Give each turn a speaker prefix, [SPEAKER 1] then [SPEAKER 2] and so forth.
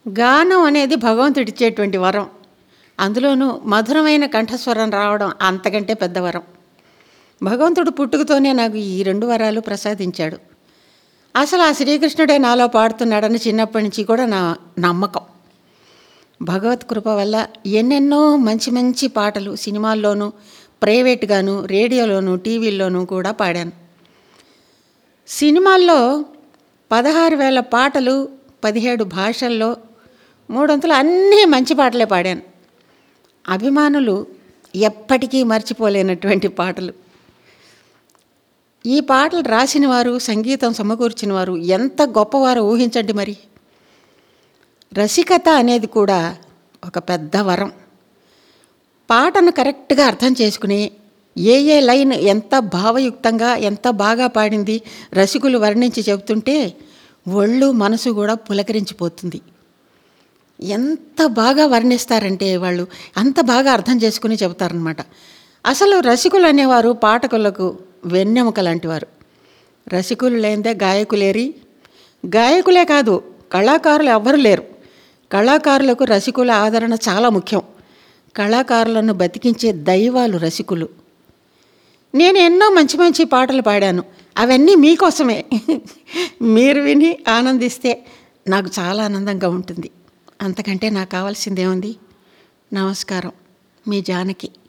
[SPEAKER 1] గానం అనేది భగవంతుడిచ్చేటువంటి వరం అందులోనూ మధురమైన కంఠస్వరం రావడం అంతకంటే పెద్ద వరం భగవంతుడు పుట్టుకతోనే నాకు ఈ రెండు వరాలు ప్రసాదించాడు అసలు ఆ శ్రీకృష్ణుడే నాలో పాడుతున్నాడని చిన్నప్పటి నుంచి కూడా నా నమ్మకం భగవత్ కృప వల్ల ఎన్నెన్నో మంచి మంచి పాటలు సినిమాల్లోనూ ప్రైవేట్గాను రేడియోలోను టీవీల్లోనూ కూడా పాడాను సినిమాల్లో పదహారు వేల పాటలు పదిహేడు భాషల్లో మూడొంతులు అన్నీ మంచి పాటలే పాడాను అభిమానులు ఎప్పటికీ మర్చిపోలేనటువంటి పాటలు ఈ పాటలు రాసిన వారు సంగీతం సమకూర్చిన వారు ఎంత గొప్పవారో ఊహించండి మరి రసికత అనేది కూడా ఒక పెద్ద వరం పాటను కరెక్ట్గా అర్థం చేసుకుని ఏ ఏ లైన్ ఎంత భావయుక్తంగా ఎంత బాగా పాడింది రసికులు వర్ణించి చెబుతుంటే ఒళ్ళు మనసు కూడా పులకరించిపోతుంది ఎంత బాగా వర్ణిస్తారంటే వాళ్ళు అంత బాగా అర్థం చేసుకుని చెబుతారనమాట అసలు రసికులు అనేవారు పాఠకులకు వెన్నెముక లాంటివారు రసికులు లేనిదే గాయకులేరి గాయకులే కాదు కళాకారులు ఎవ్వరు లేరు కళాకారులకు రసికుల ఆదరణ చాలా ముఖ్యం కళాకారులను బతికించే దైవాలు రసికులు నేను ఎన్నో మంచి మంచి పాటలు పాడాను అవన్నీ మీకోసమే మీరు విని ఆనందిస్తే నాకు చాలా ఆనందంగా ఉంటుంది అంతకంటే నాకు కావాల్సిందేముంది నమస్కారం మీ జానకి